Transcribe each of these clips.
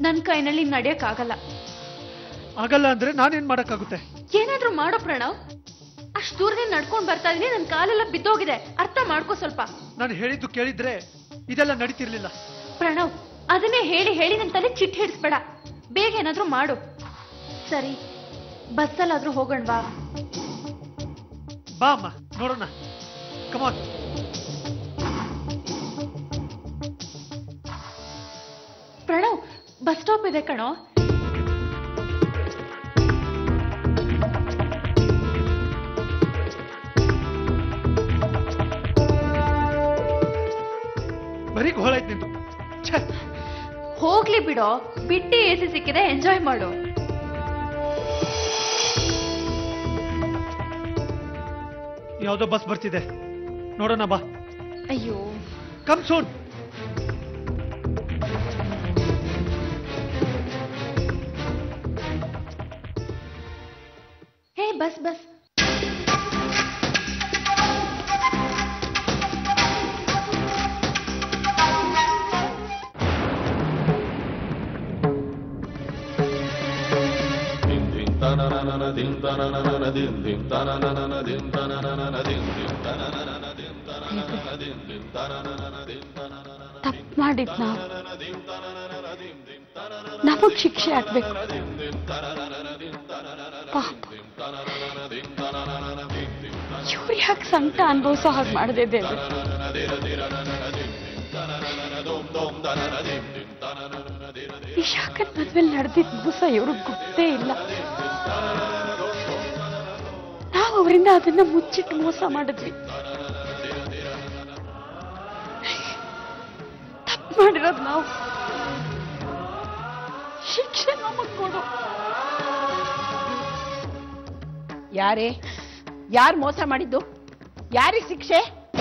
ನನ್ ಕೈನಲ್ಲಿ ನಡೆಯಕ್ಕಾಗಲ್ಲ ಆಗಲ್ಲ ಅಂದ್ರೆ ನಾನೇನ್ ಮಾಡಕ್ಕಾಗುತ್ತೆ ಏನಾದ್ರೂ ಮಾಡೋ ಪ್ರಣವ್ ಅಷ್ಟ್ ದೂರದಿಂದ ನಡ್ಕೊಂಡ್ ಬರ್ತಾ ಇದೀನಿ ನನ್ ಕಾಲೆಲ್ಲ ಬಿದ್ದೋಗಿದೆ ಅರ್ಥ ಮಾಡ್ಕೋ ಸ್ವಲ್ಪ ನಾನು ಹೇಳಿದ್ದು ಕೇಳಿದ್ರೆ ಇದೆಲ್ಲ ನಡೀತಿರ್ಲಿಲ್ಲ ಪ್ರಣವ್ ಅದನ್ನೇ ಹೇಳಿ ಹೇಳಿ ನನ್ ತಲೆ ಚಿಟ್ ಹಿಡಿಸ್ಬೇಡ ಬೇಗ ಏನಾದ್ರೂ ಮಾಡು ಸರಿ ಬಸ್ಸಲ್ಲಾದ್ರೂ ಹೋಗೋಣವಾ ಬಾ ಅಮ್ಮ ನೋಡೋಣ ಕಮಾನ್ ಪ್ರಣವ್ ಬಸ್ ಸ್ಟಾಪ್ ಇದೆ ಕಣೋ ಬರೀ ಘೋಳಾಯ್ತು ನಿಂತು ಛೆ ಹೋಗ್ಲಿ ಬಿಡೋ ಬಿಟ್ಟಿ ಎ ಸಿ ಸಿಕ್ಕಿದೆ ಎಂಜಾಯ್ ಮಾಡು ಯಾವ್ದೋ ಬಸ್ ಬರ್ತಿದೆ ನೋಡೋಣ ಬಾ ಅಯ್ಯೋ come soon hey bus bus ತಪ್ಪು ಮಾಡಿದ್ ನಾವು ನಮಗ್ ಶಿಕ್ಷೆ ಆಗ್ಬೇಕು ಪಾಪ ಇವ್ರು ಯಾಕೆ ಸಂಕಟ ಅನುಭವಿಸೋ ಹಾಗೆ ಮಾಡದೆ ದೇವ್ರು ಈ ಶಾಖದ ಮದ್ವೆಲ್ ನಡೆದಿದ್ದ ಮೋಸ ಇವ್ರಿಗೆ ಗೊತ್ತೇ ಇಲ್ಲ ನಾವು ಅವರಿಂದ ಅದನ್ನ ಮುಚ್ಚಿಟ್ಟು ಮೋಸ ಮಾಡಿದ್ವಿ ತಪ್ಪು ಮಾಡಿರೋದು ನಾವು ಶಿಕ್ಷೆ ನಮಗ್ ಕೊಡು ಯಾರೇ ಯಾರು ಮೋಸ ಮಾಡಿದ್ದು ಯಾರಿಗೆ ಶಿಕ್ಷೆ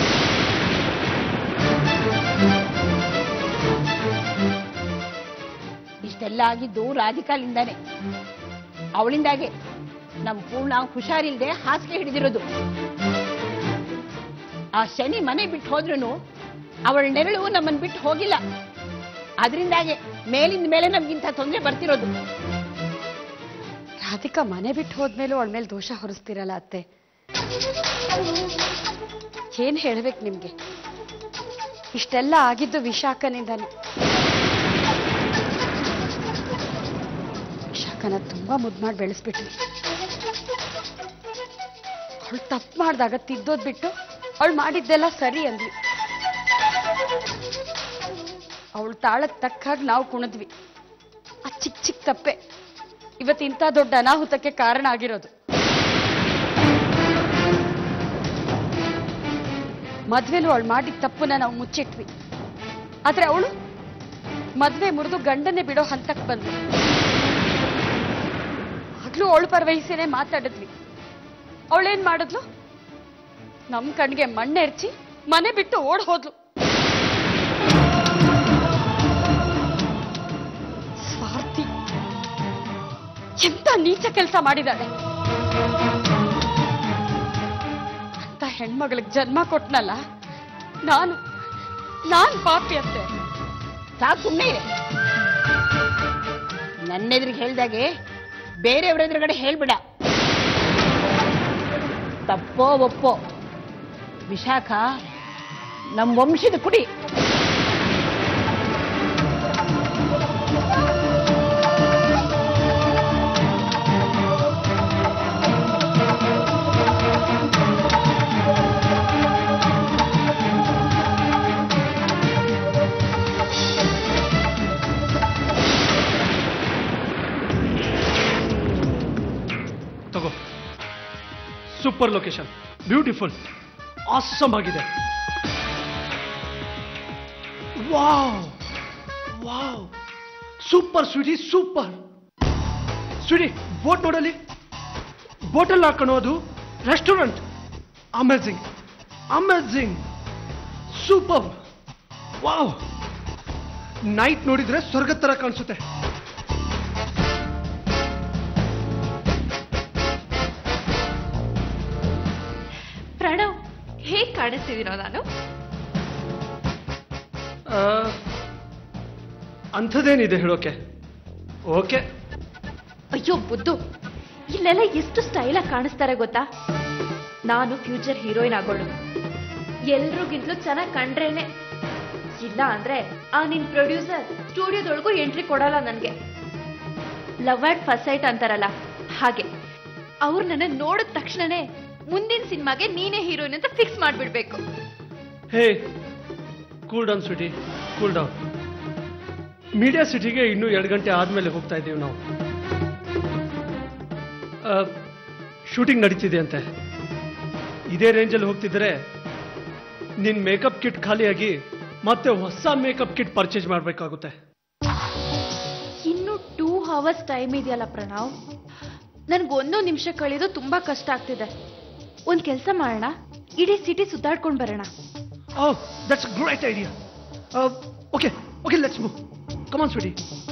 ಇಷ್ಟೆಲ್ಲ ಆಗಿದ್ದು ರಾಧಿಕಾಲಿಂದಾನೆ ಅವಳಿಂದಾಗೆ ನಮ್ ಪೂರ್ಣ ಹುಷಾರಿಲ್ದೆ ಹಾಸಿಗೆ ಹಿಡಿದಿರೋದು ಆ ಶನಿ ಮನೆ ಬಿಟ್ಟು ಹೋದ್ರೂ ಅವಳ ನೆರಳು ನಮ್ಮನ್ ಬಿಟ್ಟು ಹೋಗಿಲ್ಲ ಅದರಿಂದಾಗೆ ಮೇಲಿಂದ ಮೇಲೆ ನಮ್ಗಿಂತ ತೊಂದರೆ ಬರ್ತಿರೋದು ರಾಧಿಕಾ ಮನೆ ಬಿಟ್ಟು ಹೋದ್ಮೇಲೂ ಅವಳ ಮೇಲೆ ದೋಷ ಹೊರಿಸ್ತಿರಲ್ಲ ಅತ್ತೆ ಏನ್ ಹೇಳ್ಬೇಕು ನಿಮ್ಗೆ ಇಷ್ಟೆಲ್ಲ ಆಗಿದ್ದು ವಿಶಾಖನಿಂದಾನೆ ವಿಶಾಖನ ತುಂಬಾ ಮುದ್ದು ಮಾಡಿ ಬೆಳೆಸ್ಬಿಟ್ವಿ ಅವಳು ತಪ್ಪು ಮಾಡಿದಾಗ ತಿದ್ದೋದ್ ಬಿಟ್ಟು ಅವಳು ಮಾಡಿದ್ದೆಲ್ಲ ಸರಿ ಅಂದ್ವಿ ಅವಳು ತಾಳಕ್ ತಕ್ಕ ಹಾಗೆ ನಾವು ಕುಣಿದ್ವಿ ಆ ಚಿಕ್ಕ ಚಿಕ್ಕ ತಪ್ಪೆ ಇವತ್ತಿಂಥ ದೊಡ್ಡ ಅನಾಹುತಕ್ಕೆ ಕಾರಣ ಆಗಿರೋದು ಮದ್ವೆಲು ಅವಳು ಮಾಡಿದ ತಪ್ಪನ್ನ ನಾವು ಮುಚ್ಚಿಟ್ವಿ ಆದ್ರೆ ಅವಳು ಮದ್ವೆ ಮುರಿದು ಗಂಡನ್ನೇ ಬಿಡೋ ಹಂತಕ್ಕೆ ಬಂದ್ಲು ಆಗ್ಲೂ ಅವಳು ಪರವಹಿಸಿನೇ ಮಾತಾಡಿದ್ವಿ ಅವಳೇನ್ ಮಾಡಿದ್ಲು ನಮ್ ಕಣ್ಗೆ ಮಣ್ಣೆರ್ಚಿ ಮನೆ ಬಿಟ್ಟು ಓಡ್ ಹೋದ್ಲು ಸ್ವಾರ್ಥಿ ಎಂತ ನೀಚ ಕೆಲಸ ಮಾಡಿದಾಳೆ ಅಂತ ಹೆಣ್ಮಗಳಿಗೆ ಜನ್ಮ ಕೊಟ್ನಲ್ಲ ನಾನು ನಾನ್ ಪಾಪಿ ಅಂತೆ ಸಾಕು ಸುಮ್ಮನೆ ಇದೆ ನನ್ನೆದುರಿಗೆ ಹೇಳ್ದಾಗೆ ಬೇರೆಯವ್ರ ಎದುರುಗಡೆ ಹೇಳ್ಬಿಡ ತಪ್ಪೋ ಒಪ್ಪೋ ವಿಶಾಖ ನಮ್ಮ ವಂಶದ ಕುಡಿ ತಗೋ ಸೂಪರ್ ಲೊಕೇಶನ್ ಬ್ಯೂಟಿಫುಲ್ ಆಸಮ್ ಆಗಿದೆ wow wow super sweety super sweety boat ನೋಡಲಿ ಬೋಟಲ್ಲಿ ಹಾಕೋಣ ಅದು restaurant amazing amazing super wow night ನೋಡಿದ್ರೆ ಸ್ವರ್ಗದ ತರ ಕಾಣಿಸುತ್ತೆ ಪ್ರಣವ್ ಹೇಗ್ ಕಾಣಿಸ್ತಿದ್ದೀನೋ ನಾನು ಆ, ಅಂಥದ್ದೇನಿದೆ ಹೇಳೋಕೆ ಓಕೆ ಅಯ್ಯೋ ಬುದ್ದು ಇಲ್ಲೆಲ್ಲ ಎಷ್ಟು ಸ್ಟೈಲಾಗಿ ಕಾಣಿಸ್ತಾರೆ ಗೊತ್ತಾ ನಾನು ಫ್ಯೂಚರ್ ಹೀರೋಯಿನ್ ಆಗೋಳು ಎಲ್ರಿಗಿಂತಲೂ ಚೆನ್ನಾಗಿ ಕಂಡ್ರೇನೆ ಇಲ್ಲ ಅಂದ್ರೆ ಆ ನಿನ್ ಪ್ರೊಡ್ಯೂಸರ್ ಸ್ಟುಡಿಯೋದೊಳಗೂ ಎಂಟ್ರಿ ಕೊಡಲ್ಲ ನನ್ಗೆ ಲವ್ ಅಟ್ ಫಸ್ಟ್ ಸೈಟ್ ಅಂತಾರಲ್ಲ ಹಾಗೆ ಅವ್ರು ನನ್ನ ನೋಡಿದ ತಕ್ಷಣನೇ ಮುಂದಿನ ಸಿನಿಮಾಗೆ ನೀನೇ ಹೀರೋಯಿನ್ ಅಂತ ಫಿಕ್ಸ್ ಮಾಡ್ಬಿಡ್ಬೇಕು hey cool down city cool down media ಸಿಟಿಗೆ ಇನ್ನೂ ಎರಡು ಗಂಟೆ ಆದಮೇಲೆ ಹೋಗ್ತಾ ಇದ್ದೀವಿ ನಾವು ಶೂಟಿಂಗ್ ನಡೀತಿದೆ ಅಂತೆ ಇದೇ ರೇಂಜಲ್ಲಿ ಹೋಗ್ತಿದ್ರೆ ನಿನ್ನ ಮೇಕಪ್ ಕಿಟ್ ಖಾಲಿಯಾಗಿ ಮತ್ತೆ ಹೊಸ ಮೇಕಪ್ ಕಿಟ್ ಪರ್ಚೇಸ್ ಮಾಡಬೇಕಾಗುತ್ತೆ ಇನ್ನು ಟೂ ಅವರ್ಸ್ ಟೈಮ್ ಇದೆಯಲ್ಲ ಪ್ರಣವ್ ನನ್ಗೊಂದು ನಿಮಿಷ ಕಳೆಯೋದು ತುಂಬಾ ಕಷ್ಟ ಆಗ್ತಿದೆ ಒಂದ್ ಕೆಲಸ ಮಾಡೋಣ ಇಡೀ ಸಿಟಿ ಸುತ್ತಾಡ್ಕೊಂಡು ಬರೋಣ oh that's great idea okay okay let's move come on Sweety